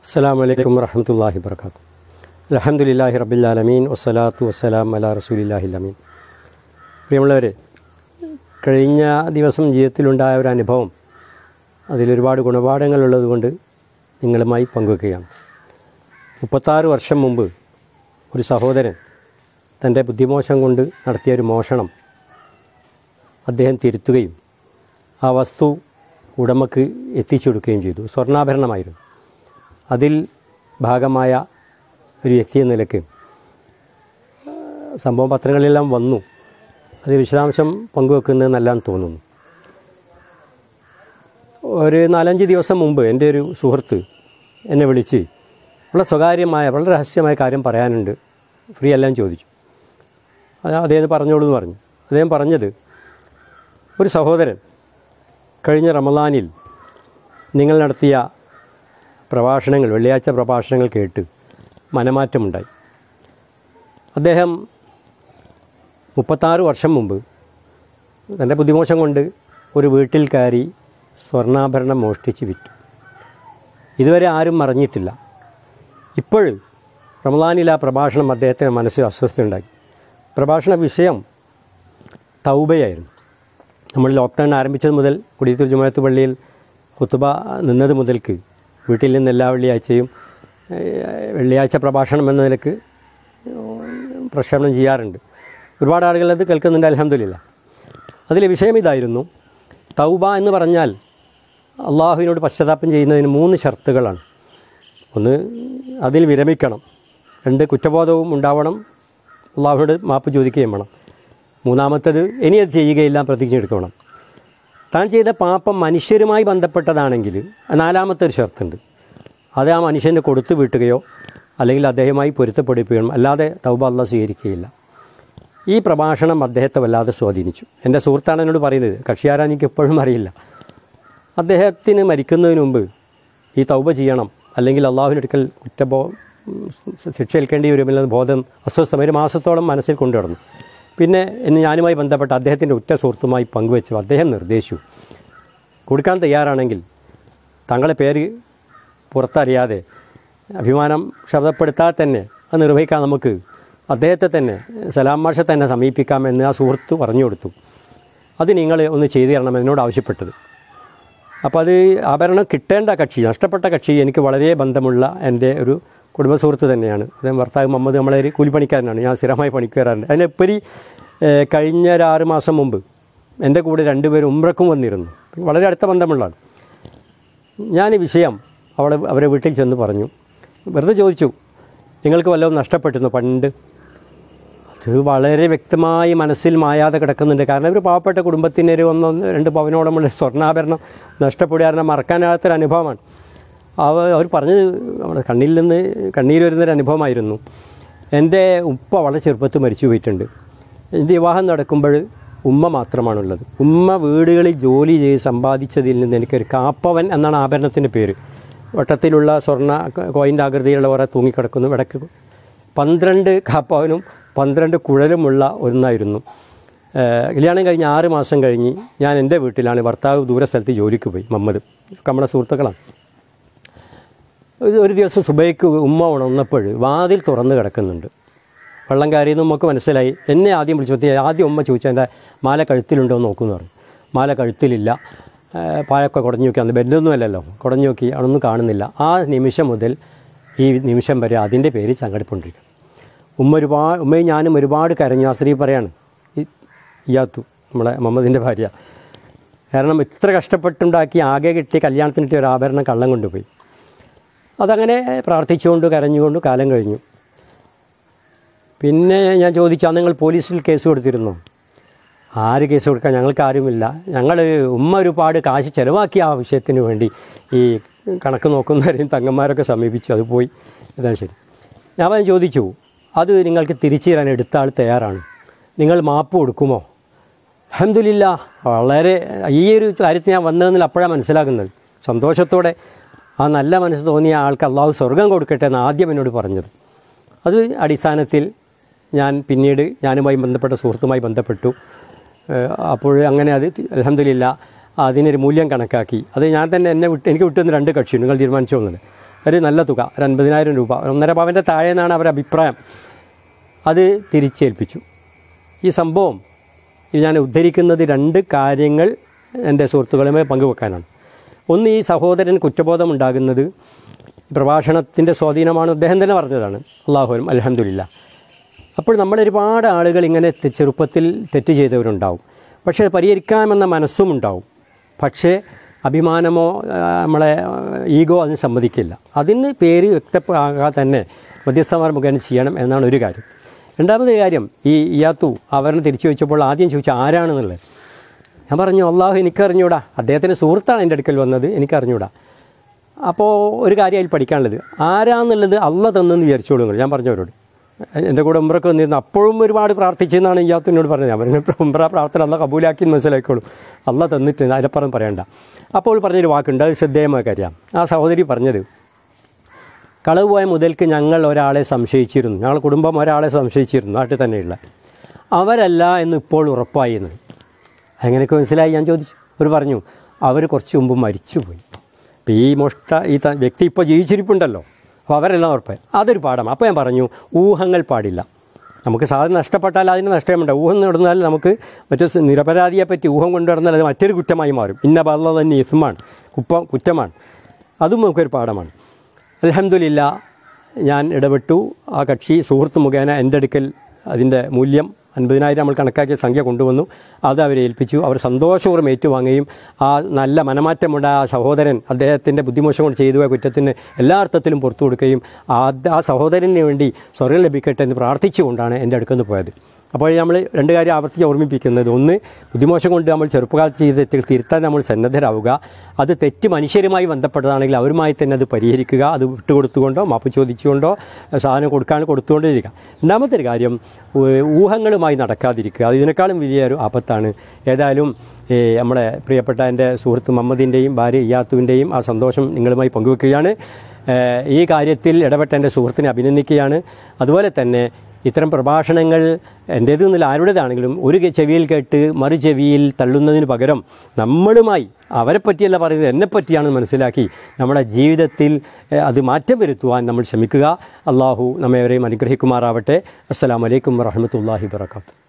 അസ്സാം വലൈക്കും വറഹമത്തല്ലാഹി വർക്കാത്തു അലഹമുല്ലാഹി റബില്ലാലമീൻ വസ്സലാത്തു വസ്സലാം അല റസൂലില്ലാഹി അമീൻ പ്രിയമുള്ളവരെ കഴിഞ്ഞ ദിവസം ജീവിതത്തിലുണ്ടായ ഒരു അനുഭവം അതിലൊരുപാട് ഗുണപാഠങ്ങളുള്ളത് കൊണ്ട് നിങ്ങളുമായി പങ്കുവെക്കുകയാണ് മുപ്പത്താറ് വർഷം മുമ്പ് ഒരു സഹോദരൻ തൻ്റെ ബുദ്ധിമോശം കൊണ്ട് നടത്തിയ ഒരു മോഷണം അദ്ദേഹം തിരുത്തുകയും ആ വസ്തു ഉടമക്ക് എത്തിച്ചു കൊടുക്കുകയും ചെയ്തു സ്വർണ്ണാഭരണമായിരുന്നു അതിൽ ഭാഗമായ ഒരു വ്യക്തി എന്ന നിലയ്ക്ക് സംഭവം പത്രങ്ങളിലെല്ലാം വന്നു അത് വിശദാംശം പങ്കുവെക്കുന്നത് നല്ലതെന്ന് തോന്നുന്നു ഒരു നാലഞ്ച് ദിവസം മുമ്പ് എൻ്റെ ഒരു സുഹൃത്ത് എന്നെ വിളിച്ച് വളരെ സ്വകാര്യമായ വളരെ രഹസ്യമായ കാര്യം പറയാനുണ്ട് ഫ്രീ എല്ലാം ചോദിച്ചു അത് അദ്ദേഹം പറഞ്ഞോളൂ എന്ന് പറഞ്ഞു അദ്ദേഹം പറഞ്ഞത് ഒരു സഹോദരൻ കഴിഞ്ഞ റമദാനിൽ നിങ്ങൾ നടത്തിയ പ്രഭാഷണങ്ങൾ വെള്ളിയാഴ്ച പ്രഭാഷണങ്ങൾ കേട്ട് മനമാറ്റമുണ്ടായി അദ്ദേഹം മുപ്പത്താറ് വർഷം മുമ്പ് തൻ്റെ ബുദ്ധിമോശം കൊണ്ട് ഒരു വീട്ടിൽ കയറി സ്വർണ്ണാഭരണം മോഷ്ടിച്ച് വിറ്റു ഇതുവരെ ആരും അറിഞ്ഞിട്ടില്ല ഇപ്പോൾ റമദാനിൽ ആ പ്രഭാഷണം അദ്ദേഹത്തിന് മനസ്സിൽ അസ്വസ്ഥയുണ്ടാക്കി പ്രഭാഷണ വിഷയം തൗബയായിരുന്നു നമ്മൾ ലോക്ക്ഡൗൺ ആരംഭിച്ചത് മുതൽ കുടിയത്തൂർ ജുമായത്ത് പള്ളിയിൽ കുത്തുബ നിന്നത് മുതൽക്ക് വീട്ടിൽ നിന്ന് എല്ലാ വെള്ളിയാഴ്ചയും ഏഹ്, വെള്ളിയാഴ്ച പ്രഭാഷണം എന്ന നിലക്ക് പ്രക്ഷേപണം ചെയ്യാറുണ്ട് ഒരുപാട് ആളുകൾ അത് കേൾക്കുന്നുണ്ട് അലഹമില്ല അതിലെ വിഷയം ഇതായിരുന്നു തൗബ എന്ന് പറഞ്ഞാൽ അള്ളാഹുവിനോട് പശ്ചാത്താപം ചെയ്യുന്നതിന് മൂന്ന് ഷർത്തുകളാണ് ഒന്ന് അതിൽ വിരമിക്കണം രണ്ട് കുറ്റബോധവും ഉണ്ടാവണം അള്ളാഹുവിനോട് മാപ്പ് ചോദിക്കുകയും വേണം മൂന്നാമത്തത് ഇനി അത് ചെയ്യുകയില്ല പ്രതിജ്ഞ എടുക്കണം താൻ ചെയ്ത പാപം മനുഷ്യരുമായി ബന്ധപ്പെട്ടതാണെങ്കിൽ നാലാമത്തെ ഒരു ഷർത്തുണ്ട് അത് ആ മനുഷ്യന് കൊടുത്തു വീട്ടുകയോ അല്ലെങ്കിൽ അദ്ദേഹമായി പൊരുത്തപ്പെടുകയോ അല്ലാതെ തൗബ അള്ളാഹ് സ്വീകരിക്കുകയില്ല ഈ പ്രഭാഷണം അദ്ദേഹത്തെ വല്ലാതെ സ്വാധീനിച്ചു എൻ്റെ സുഹൃത്താണ് എന്നോട് പറയുന്നത് കക്ഷിയാരാ എനിക്ക് എപ്പോഴും അറിയില്ല അദ്ദേഹത്തിന് മരിക്കുന്നതിന് മുമ്പ് ഈ തൗബ ചെയ്യണം അല്ലെങ്കിൽ അള്ളാഹുവിനടുക്കൽ കുറ്റബോ ശിക്ഷ ഏൽക്കേണ്ടി വരുമെന്ന ബോധം അസ്വസ്ഥമായ ഒരു മാസത്തോളം മനസ്സിൽ കൊണ്ടുവന്നു പിന്നെ എന്നെ ഞാനുമായി ബന്ധപ്പെട്ട അദ്ദേഹത്തിൻ്റെ ഉറ്റ സുഹൃത്തുമായി പങ്കുവെച്ചു അദ്ദേഹം നിർദ്ദേശിച്ചു കൊടുക്കാൻ തയ്യാറാണെങ്കിൽ തങ്ങളെ പേര് പുറത്തറിയാതെ അഭിമാനം ശബ്ദപ്പെടുത്താതെ തന്നെ അത് നിർവഹിക്കാൻ നമുക്ക് അദ്ദേഹത്തെ തന്നെ സലാം മാഷെ തന്നെ സമീപിക്കാമെന്ന് ആ സുഹൃത്ത് പറഞ്ഞു കൊടുത്തു അത് നിങ്ങൾ ഒന്ന് ചെയ്തു തരണം എന്നോട് ആവശ്യപ്പെട്ടത് അപ്പോൾ അത് ആഭരണം കിട്ടേണ്ട കക്ഷി നഷ്ടപ്പെട്ട കക്ഷി എനിക്ക് വളരെ ബന്ധമുള്ള എൻ്റെ ഒരു കുടുംബ സുഹൃത്ത് തന്നെയാണ് അദ്ദേഹം ഭർത്താവ് മുഹമ്മദ് നമ്മളെ ഒരു കൂലിപ്പണിക്കാരനാണ് ഞാൻ സ്ഥിരമായി പണിക്ക് വരാറുണ്ട് അതിനെപ്പരി ഏഹ്, കഴിഞ്ഞ ഒരു ആറ് മാസം മുമ്പ് എൻ്റെ കൂടെ രണ്ടുപേരും ഉംറക്കും വന്നിരുന്നു വളരെ അടുത്ത ബന്ധമുള്ളതാണ് ഞാൻ ഈ വിഷയം അവളെ അവരെ വീട്ടിൽ ചെന്ന് പറഞ്ഞു വെറുതെ ചോദിച്ചു നിങ്ങൾക്ക് വല്ലതും നഷ്ടപ്പെട്ടിരുന്നു പണ്ട് അത് വളരെ വ്യക്തമായി മനസ്സിൽ മായാതെ കിടക്കുന്നുണ്ട് കാരണം ഒരു പാവപ്പെട്ട കുടുംബത്തിന് ഒരു ഒന്ന് ഒന്ന് രണ്ട് പവനോളമുള്ള സ്വർണ്ണാഭരണം നഷ്ടപ്പെടുക മറക്കാനാകാത്തൊരു അനുഭവമാണ് അവ അവർ പറഞ്ഞത് നമ്മുടെ കണ്ണിൽ നിന്ന് കണ്ണീര് വരുന്നൊരു അനുഭവമായിരുന്നു എൻ്റെ ഉപ്പ വളരെ ചെറുപ്പത്തിൽ മരിച്ചു പോയിട്ടുണ്ട് എൻ്റെ വിവാഹം നടക്കുമ്പോൾ ഉമ്മ മാത്രമാണുള്ളത് ഉമ്മ വീടുകളിൽ ജോലി ചെയ്ത് സമ്പാദിച്ചതിൽ നിന്ന് എനിക്കൊരു കാപ്പവൻ എന്നാണ് ആഭരണത്തിൻ്റെ പേര് വട്ടത്തിലുള്ള സ്വർണ്ണ കോയിൻ്റെ ആകൃതിയിലുള്ള കുറേ തൂങ്ങിക്കിടക്കുന്നു ഇടയ്ക്ക് പന്ത്രണ്ട് കാപ്പവനും പന്ത്രണ്ട് കുഴലുമുള്ള ഒന്നായിരുന്നു ഏഹ് കല്യാണം കഴിഞ്ഞ് ആറ് മാസം കഴിഞ്ഞ് ഞാൻ എൻ്റെ വീട്ടിലാണ് ഭർത്താവ് ദൂര സ്ഥലത്ത് ജോലിക്ക് പോയി മമ്മദ് ഒക്കെ നമ്മുടെ സുഹൃത്തുക്കളാണ് ഒരു ഒരു ദിവസം സുബൈക്ക് ഉമ്മ ഉണർന്നപ്പോൾ വാതിൽ തുറന്ന് കിടക്കുന്നുണ്ട് വെള്ളം കയറിയെന്ന് നമുക്ക് മനസ്സിലായി എന്നെ ആദ്യം വിളിച്ചു നോക്കി ആദ്യം ഉമ്മ ചോദിച്ചു എൻ്റെ മാല കഴുത്തിലുണ്ടോ എന്ന് നോക്കുമെന്ന് പറഞ്ഞു മാല കഴുത്തിലില്ല ഏഹ് പായൊക്കെ കുടഞ്ഞു നോക്കി അന്ന് ബന്ധമൊന്നുമല്ലല്ലോ കുടഞ്ഞു നോക്കി അതൊന്നും കാണുന്നില്ല ആ നിമിഷം മുതൽ ഈ നിമിഷം വരെ അതിൻ്റെ പേര് ചങ്കടിപ്പൊണ്ടിരിക്കും ഉമ്മ ഒരുപാട് ഉമ്മയും ഞാനും ഒരുപാട് കരഞ്ഞു ആ സ്ത്രീ പറയാണ് ഈ ഇയാത്തു നമ്മളെ മുഹമ്മദിൻ്റെ ഭാര്യ കാരണം ഇത്ര കഷ്ടപ്പെട്ടുണ്ടാക്കി ആകെ കിട്ടിയ കല്യാണത്തിന് കിട്ടിയ ഒരു ആഭരണം കള്ളം കൊണ്ടുപോയി അതങ്ങനെ പ്രാർത്ഥിച്ചുകൊണ്ട് കരഞ്ഞുകൊണ്ട് കാലം കഴിഞ്ഞു പിന്നെ ഞാൻ ചോദിച്ചു "ആ, നിങ്ങൾ പോലീസിൽ കേസ് കൊടുത്തിരുന്നോ ആര് കേസ് കൊടുക്കാൻ ഞങ്ങൾക്ക് ആരുമില്ല ഞങ്ങൾ ഉമ്മ ഒരുപാട് കാശ് ചിലവാക്കിയ ആ വിഷയത്തിന് വേണ്ടി ഈ കണക്ക് നോക്കുന്നവരെയും തങ്ങന്മാരൊക്കെ സമീപിച്ചു അത് പോയി ഇതാണ് ശരി ഞാൻ അവൻ ചോദിച്ചു അത് നിങ്ങൾക്ക് തിരിച്ചു തരാൻ എടുത്ത ആൾ തയ്യാറാണ് നിങ്ങൾ മാപ്പ് കൊടുക്കുമോ അഹമ്മദില്ല വളരെ ഈ ഒരു കാര്യത്തിൽ ഞാൻ വന്നതെന്നിൽ അപ്പോഴാണ് മനസ്സിലാക്കുന്നത് സന്തോഷത്തോടെ ആ നല്ല മനസ്സ് തോന്നിയ ആൾക്ക് അള്ളാഹു സ്വർഗം കൊടുക്കട്ടെ എന്ന് ആദ്യം എന്നോട് പറഞ്ഞത് അത് അടിസ്ഥാനത്തിൽ ഞാൻ പിന്നീട് ഞാനുമായി ബന്ധപ്പെട്ട സുഹൃത്തുമായി ബന്ധപ്പെട്ടു ഏഹ് അപ്പോൾ അങ്ങനെ അത് അലഹമില്ല അതിനൊരു മൂല്യം കണക്കാക്കി അത് ഞാൻ തന്നെ എന്നെ വിട്ട് എനിക്ക് വിട്ടുവന്ന് രണ്ട് കക്ഷി നിങ്ങൾ തീരുമാനിച്ചു വന്നത് ഒരു നല്ല തുക ഒരു അൻപതിനായിരം രൂപ ഒന്നര പവൻ്റെ താഴെ നിന്നാണ് അവരുടെ അഭിപ്രായം അത് തിരിച്ചേൽപ്പിച്ചു ഈ സംഭവം ഇത് ഞാൻ ഉദ്ധരിക്കുന്നത് രണ്ട് കാര്യങ്ങൾ എൻ്റെ സുഹൃത്തുക്കളുമായി പങ്കുവെക്കാനാണ് ഒന്ന് ഈ സഹോദരൻ കുറ്റബോധം ഉണ്ടാകുന്നത് പ്രഭാഷണത്തിൻ്റെ സ്വാധീനമാണ് അദ്ദേഹം തന്നെ പറഞ്ഞതാണ് അള്ളാഹുലും അലഹമില്ല അപ്പോൾ നമ്മൾ ഒരുപാട് ആളുകൾ ഇങ്ങനെ തെ- ചെറുപ്പത്തിൽ തെറ്റ് ചെയ്തവരുണ്ടാവും പക്ഷേ അത് പരിഹരിക്കാമെന്ന മനസ്സും ഉണ്ടാവും പക്ഷേ അഭിമാനമോ ആ, നമ്മളെ ഈഗോ അതിന് സമ്മതിക്കില്ല അതിന് പേര് വ്യക്തമാകാതെ തന്നെ മധ്യസ്ഥന്മാർ മുഖേന ചെയ്യണം എന്നാണ് ഒരു കാര്യം രണ്ടാമത്തെ കാര്യം ഈ ഇയാത്തു അവരെ തിരിച്ചു വെച്ചപ്പോൾ ആദ്യം ചോദിച്ചു ആരാണെന്നുള്ളത് ഞാൻ പറഞ്ഞു അള്ളാഹു എനിക്കറിഞ്ഞൂടാ അദ്ദേഹത്തിൻ്റെ സുഹൃത്താണ് എൻ്റെ അടുക്കൽ വന്നത് എനിക്കറിഞ്ഞൂടാ അപ്പോൾ ഒരു കാര്യം അതിൽ പഠിക്കാനുള്ളത് ആരാന്നുള്ളത് അള്ള തന്നെന്ന് വിചാരിച്ചോളൂ നിങ്ങൾ ഞാൻ പറഞ്ഞവരോട് എൻ്റെ കൂടെ ഉമ്രക്ക് വന്നിരുന്നു അപ്പോഴും ഒരുപാട് പ്രാർത്ഥിച്ചെന്നാണ് ഇയാൾക്ക് എന്നോട് പറഞ്ഞത് ഞാൻ പറഞ്ഞു ഉമ്ര പ്രാർത്ഥന അള്ള കബൂലാക്കി എന്ന് മനസ്സിലാക്കിക്കോളൂ അള്ള തന്നിട്ട് അതിനപ്പുറം പറയണ്ട അപ്പോൾ പറഞ്ഞൊരു വാക്കുണ്ട് അത് ശ്രദ്ധേയമായ കാര്യമാണ് ആ സഹോദരി പറഞ്ഞത് കളവ് പോയ മുതൽക്ക് ഞങ്ങൾ ഒരാളെ സംശയിച്ചിരുന്നു ഞങ്ങൾ കുടുംബം ഒരാളെ സംശയിച്ചിരുന്നു നാട്ടിൽ തന്നെയുള്ള അവരല്ല എന്ന് ഇപ്പോൾ ഉറപ്പായി എന്ന് എങ്ങനെയൊക്കെ മനസ്സിലായി ഞാൻ ചോദിച്ചു അവർ പറഞ്ഞു അവർ കുറച്ച് മുമ്പ് മരിച്ചുപോയി അപ്പോൾ ഈ മോഷ്ട ഈ ത- വ്യക്തി ഇപ്പോൾ ജീവിച്ചിരിപ്പുണ്ടല്ലോ അപ്പോൾ അവരെല്ലാം ഉറപ്പായി അതൊരു പാഠം അപ്പോൾ ഞാൻ പറഞ്ഞു ഊഹങ്ങൾ പാടില്ല നമുക്ക് സാധനം നഷ്ടപ്പെട്ടാൽ അതിന് നഷ്ടമുണ്ട് ഊഹം നടന്നാൽ നമുക്ക് മറ്റു സ- നിരപരാധിയെ പറ്റി ഊഹം കൊണ്ടുവന്നാൽ അത് മറ്റൊരു കുറ്റമായി മാറും ഇന്ന ബല്ല തന്നെ ഇസ്മാണ് കുപ്പ കുറ്റമാണ് അതും നമുക്കൊരു പാഠമാണ് അലഹമില്ല ഞാൻ ഇടപെട്ടു ആ കക്ഷി സുഹൃത്ത് മുഖേന എൻ്റെ അടുക്കൽ അതിൻ്റെ മൂല്യം അൻപതിനായിരം നമ്മൾ കണക്കാക്കിയ സംഖ്യ കൊണ്ടുവന്നു അത് അവരെ ഏൽപ്പിച്ചു അവർ സന്തോഷപൂർവ്വം ഏറ്റുവാങ്ങുകയും ആ നല്ല മനമാറ്റമുള്ള ആ സഹോദരൻ അദ്ദേഹത്തിൻ്റെ ബുദ്ധിമോശം കൊണ്ട് ചെയ്തു പോയ കുറ്റത്തിന് എല്ലാ അർത്ഥത്തിലും പുറത്തു കൊടുക്കുകയും ആ ആ സഹോദരന് വേണ്ടി സ്വർഗം ലഭിക്കട്ടെ എന്ന് പ്രാർത്ഥിച്ചുകൊണ്ടാണ് എൻ്റെ അടുക്കൽ നിന്ന് പോയത് അപ്പോൾ നമ്മൾ രണ്ട് കാര്യം ആവർത്തിച്ച് ഓർമ്മിപ്പിക്കുന്നത് ഒന്ന് ബുദ്ധിമോശം കൊണ്ട് നമ്മൾ ചെറുപ്പകാലത്ത് ചെയ്ത തെറ്റുകൾ തിരുത്താൻ നമ്മൾ സന്നദ്ധരാവുക അത് തെറ്റ് മനുഷ്യരുമായി ബന്ധപ്പെട്ടതാണെങ്കിൽ അവരുമായി തന്നെ അത് പരിഹരിക്കുക അത് വിട്ടുകൊടുത്തുകൊണ്ടോ മാപ്പ് ചോദിച്ചുകൊണ്ടോ സാധനം കൊടുക്കാൻ കൊടുത്തുകൊണ്ടേ ഇരിക്കുക രണ്ടാമത്തെ ഒരു കാര്യം ഊ- ഊഹങ്ങളുമായി നടക്കാതിരിക്കുക അത് ഇതിനേക്കാളും വലിയൊരു ആപത്താണ് ഏതായാലും ഏ, നമ്മളെ പ്രിയപ്പെട്ട എൻ്റെ സുഹൃത്ത് മുഹമ്മദിൻ്റെയും ഭാര്യ ഇയാത്തുവിൻ്റെയും ആ സന്തോഷം നിങ്ങളുമായി പങ്കുവെക്കുകയാണ് ഏ, ഈ കാര്യത്തിൽ ഇടപെട്ട എൻ്റെ സുഹൃത്തിനെ അഭിനന്ദിക്കുകയാണ് അതുപോലെ തന്നെ ഇത്തരം പ്രഭാഷണങ്ങൾ എൻ്റേതെന്നില്ല ആരുടേതാണെങ്കിലും ഒരു കെ- ചെവിയിൽ കേട്ട് മറു ചെവിയിൽ തള്ളുന്നതിന് പകരം നമ്മളുമായി അവരെ പറ്റിയല്ല പറയുന്നത് എന്നെ പറ്റിയാണെന്ന് മനസ്സിലാക്കി നമ്മുടെ ജീവിതത്തിൽ ഏഹ്, അത് മാറ്റം വരുത്തുവാൻ നമ്മൾ ശ്രമിക്കുക അള്ളാഹു നമ്മേവരെയും അനുഗ്രഹിക്കുമാറാവട്ടെ അസ്സലാമലൈക്കും വറഹമത്തല്ലാഹി വാത്തു